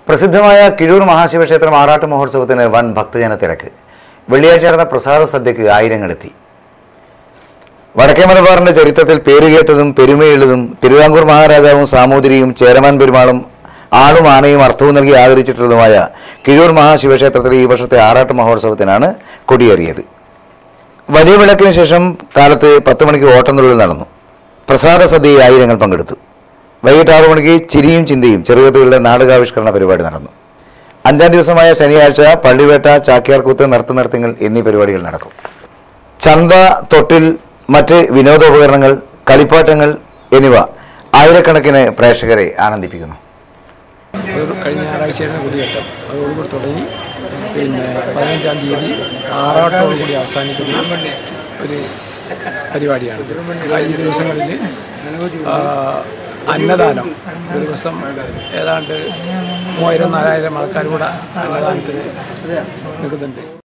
പ്രസിദ്ധമായ കിഴൂർ മഹാശിവക്ഷേത്രം ആറാട്ട് മഹോത്സവത്തിന് വൻ ഭക്തജന തിരക്ക് വെള്ളിയാഴ്ച നടന്ന പ്രസാദ സദ്യക്ക് ആയിരങ്ങളെത്തി വടക്കേ മലബാറിന്റെ ചരിത്രത്തിൽ പേരുകേട്ടതും പെരുമയുള്ളതും തിരുവിതാംകൂർ മഹാരാജാവും സാമൂതിരിയും ചേരമാൻ പെരുമാളും ആളും ആനയും അർത്ഥവും നൽകി ആദരിച്ചിട്ടുള്ളതുമായ കിഴൂർ മഹാശിവക്ഷേത്രത്തിലെ ഈ വർഷത്തെ ആറാട്ട് മഹോത്സവത്തിനാണ് കൊടിയേറിയത് വലിയ വിളക്കിന് ശേഷം കാലത്ത് പത്ത് മണിക്ക് ഓട്ടംതുള്ളൽ നടന്നു പ്രസാദ സദ്യയിൽ ആയിരങ്ങൾ പങ്കെടുത്തു വൈകിട്ട് ആറു മണിക്ക് ചിരിയും ചിന്തയും ചെറുകഥകളുടെ നാടകാവിഷ്കരണ പരിപാടി നടന്നു അഞ്ചാം ദിവസമായ ശനിയാഴ്ച പള്ളിവേട്ട ചാക്യാർകൂത്ത് നൃത്തനൃത്യങ്ങൾ എന്നീ പരിപാടികൾ നടക്കും ചന്ത തൊട്ടിൽ മറ്റ് വിനോദോപകരണങ്ങൾ കളിപ്പാട്ടങ്ങൾ എന്നിവ ആയിരക്കണക്കിന് പ്രേക്ഷകരെ ആനന്ദിപ്പിക്കുന്നു ഒരു കഴിഞ്ഞ ഞായറാഴ്ചയായിരുന്നു കുടിയേറ്റം അതോടുകൂടി തുടങ്ങി പിന്നെ പതിനഞ്ചാം തീയതി ആറാട്ടോടുകൂടി അവസാനിക്കുന്ന ഒരു പരിപാടിയാണിത് ആ ഈ ദിവസങ്ങളിൽ ആ, അന്നദാനം ഒരു ദിവസം ഏതാണ്ട് മൂവായിരം നാലായിരം ആൾക്കാർ കൂടെ അന്നദാനത്തിന് നിൽക്കുന്നുണ്ട്